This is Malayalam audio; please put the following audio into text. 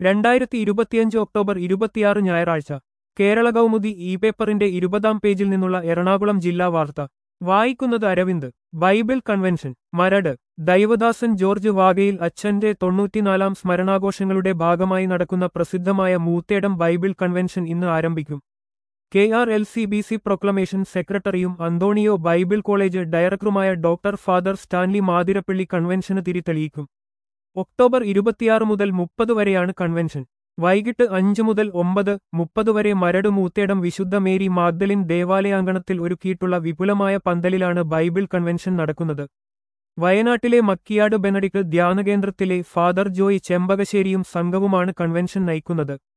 രണ്ടായിരത്തി ഇരുപത്തിയഞ്ച് ഒക്ടോബർ ഇരുപത്തിയാറ് ഞായറാഴ്ച കേരള കൗമുദി ഇ പേപ്പറിന്റെ ഇരുപതാം പേജിൽ നിന്നുള്ള എറണാകുളം ജില്ലാ വാർത്ത വായിക്കുന്നത് അരവിന്ദ് ബൈബിൾ കൺവെൻഷൻ മരട് ദൈവദാസൻ ജോർജ് വാഗയിൽ അച്ഛന്റെ തൊണ്ണൂറ്റിനാലാം സ്മരണാഘോഷങ്ങളുടെ ഭാഗമായി നടക്കുന്ന പ്രസിദ്ധമായ മൂത്തേടം ബൈബിൾ കൺവെൻഷൻ ഇന്ന് ആരംഭിക്കും K R L C B C proclamation സെക്രട്ടറിയും അന്തോണിയോ ബൈബിൾ കോളേജ് ഡയറക്ടറുമായ ഡോക്ടർ ഫാദർ സ്റ്റാൻലി മാതിരപ്പള്ളി കൺവെൻഷന് തിരിതെളിയിക്കും ഒക്ടോബർ ഇരുപത്തിയാറ് മുതൽ മുപ്പത് വരെയാണ് കൺവെൻഷൻ വൈകിട്ട് അഞ്ച് മുതൽ ഒമ്പത് മുപ്പത് വരെ മരട് മൂത്തേടം വിശുദ്ധ മേരി മാഗ്ദലിൻ ദേവാലയാങ്കണത്തിൽ ഒരുക്കിയിട്ടുള്ള വിപുലമായ പന്തലിലാണ് ബൈബിൾ കൺവെൻഷൻ നടക്കുന്നത് വയനാട്ടിലെ മക്കിയാട് ബെനഡിക്ട് ധ്യാനകേന്ദ്രത്തിലെ ഫാദർ ജോയ് ചെമ്പകശ്ശേരിയും സംഘവുമാണ് കൺവെൻഷൻ നയിക്കുന്നത്